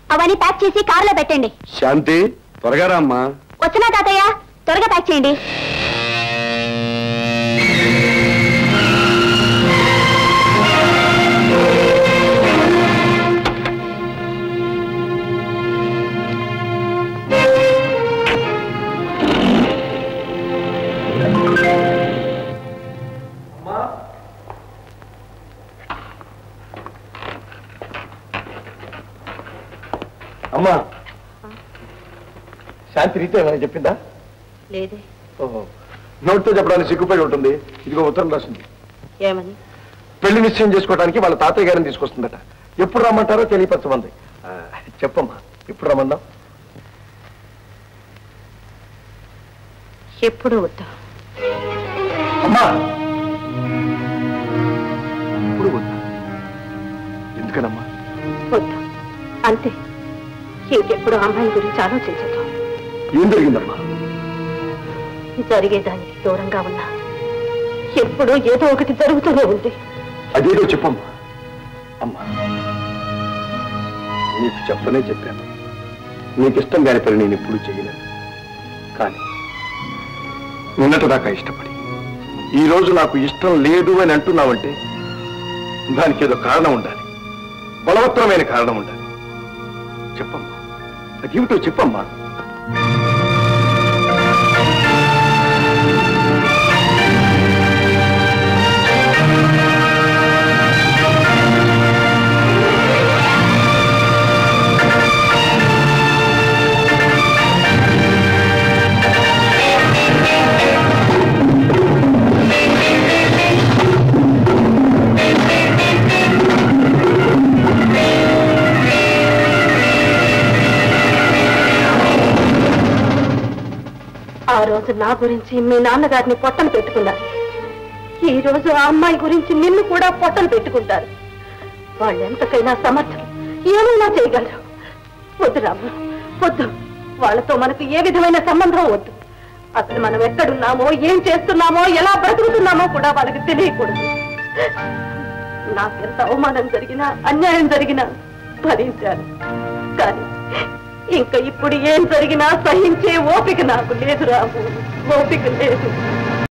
అవన్నీ ప్యాక్ చేసి కారులో పెట్టండి శాంతి త్వరగా రా అమ్మా వచ్చినా తాతయ్య త్వరగా ప్యాక్ చేయండి అమ్మా శాంతి రీతే ఏమైనా చెప్పిందా లేదే ఓహో నోట్తో చెప్పడానికి సిగ్గుపడి ఉంటుంది ఇదిగో ఉత్తరం రాసింది ఏమని పెళ్లి నిశ్చయం చేసుకోవడానికి వాళ్ళ తాతయ్య గారిని తీసుకొస్తుందట ఎప్పుడు రమ్మంటారో తెలియపరచమంది ఆ, చెప్పమ్మా ఎప్పుడు రమ్మందాం ఎప్పుడు వద్దు అమ్మా ఇప్పుడు వద్దా ఎందుకనమ్మా వద్దు అంతే ఇంకెప్పుడు అమ్మాయి గురించి ఆలోచించదు ఏం జరిగిందమ్మా జరిగేదానికి దూరంగా ఉన్నా ఎప్పుడు ఏదో ఒకటి జరుగుతూనే ఉంది అదేదో చెప్పమ్మా అమ్మా నీకు చెప్పనే చెప్పాను నీకు ఇష్టం కాని పని నేను ఎప్పుడు చేయలేను కానీ నిన్నటిదాకా ఇష్టపడి ఈ రోజు నాకు ఇష్టం లేదు అని అంటున్నావంటే దానికి ఏదో కారణం ఉండాలి బలవత్తరమైన కారణం ఉండాలి చెప్పమ్మా అదేమిటో చెప్పమ్మా ఆ రోజు నా గురించి మీ నాన్నగారిని పొట్టలు పెట్టుకున్నారు ఈ రోజు ఆ అమ్మాయి గురించి నిన్ను కూడా పొట్టలు పెట్టుకుంటారు వాళ్ళు ఎంతకైనా సమర్థులు ఏమైనా చేయగలరు వద్దు రాము వద్దు వాళ్ళతో మనకు ఏ విధమైన సంబంధం వద్దు అసలు మనం ఎక్కడున్నామో ఏం చేస్తున్నామో ఎలా బ్రతుకుతున్నామో కూడా వాళ్ళకి తెలియకూడదు నాకెంత అవమానం జరిగినా అన్యాయం జరిగినా భరించాను కానీ ఇంకా ఇప్పుడు ఏం జరిగినా సహించే ఓపిక నాకు లేదు రాము ఓపిక లేదు